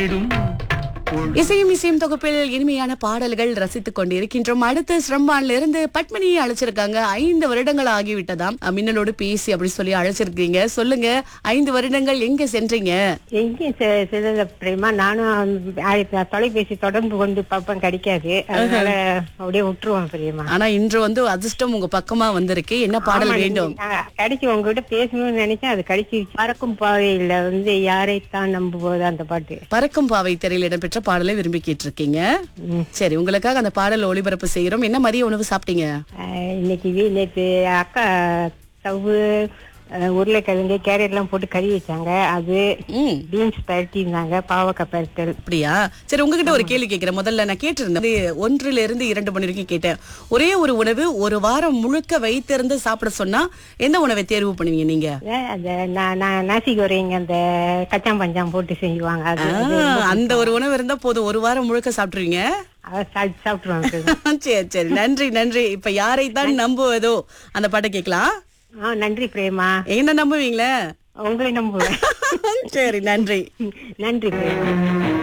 இசையும் இசையும் தொகுப்பில் இனிமையான பாடல்கள் ரசித்துக் கொண்டிருக்கின்றோம் அடுத்து சிரம்பான்ல இருந்து பத்மினியை அழைச்சிருக்காங்க ஐந்து வருடங்கள் ஆகிவிட்டதாம் அஹ், மின்னலோடு பேசி அப்படி சொல்லி அழைச்சிருக்கீங்க சொல்லுங்க ஐந்து வருடங்கள் எங்க சென்றீங்க எங்கேயும் செ- செல்லல பிரேமா நானும் ஆ- தொலைபேசி தொடர்பு கொண்டு பார்ப்பேன் கிடைக்காது அதனால அப்படியே விட்டுருவோம் பிரேமா ஆனா இன்று வந்து அதிர்ஷ்டம் உங்க பக்கமா வந்திருக்கு என்ன பாடல் ஆமா, வேண்டும் நான் கிடைச்சு உங்ககிட்ட பேசணும்னு நினைச்சேன் அது கிடைச்சிருச்சு பறக்கும் பாதையில வந்து யாரைத்தான் நம்புவது அந்த பாட்டு பறக்கும் பாவை திரையில் இடம்பெற்ற பாடலை விரும்பி கேட்டிருக்கீங்க ம். சரி உங்களுக்காக அந்த பாடல் ஒளிபரப்பு செய்யறோம் என்ன மதிய உணவு சாப்பிட்டீங்க ஆஹ் இன்னைக்கு வீ- நேத்து அக்கா ஸ்டவ் உருளைக்கிழங்கு கேரட் எல்லாம் போட்டு கறி வச்சாங்க அது ம் பீன்ஸ் பரட்டி இருந்தாங்க பாவக்காய் பரட்டல் அப்படியா சரி உங்ககிட்ட ஒரு கேள்வி கேட்கிறேன் முதல்ல நான் கேட்டிருந்தேன் இது ஒன்றுல இருந்து இரண்டு மணி வரைக்கும் கேட்டேன் ஒரே ஒரு உணவு ஒரு வாரம் முழுக்க வைத்திருந்து சாப்பிட சொன்னா எந்த உணவை தேர்வு பண்ணுவீங்க நீங்க அஹ் அந்த நா- நா- நாசி கோரிங் அந்த கச்சாம் பஞ்சாம் போட்டு செய்வாங்க அது ஆ, அந்த ஒரு உணவு இருந்தா போதும் ஒரு வாரம் முழுக்க சாப்பிட்டுருவீங்க அதை சாப்பிட்டு சாப்பிட்டுருவாங்க சரி சரி நன்றி நன்றி இப்ப யாரை தான் நம்புவதோ அந்த பாட்டை கேட்கலாம் ஆ நன்றி பிரேமா என்ன நம்புவீங்களே உங்களை நம்புவேன் சரி நன்றி நன்றி பிரேமா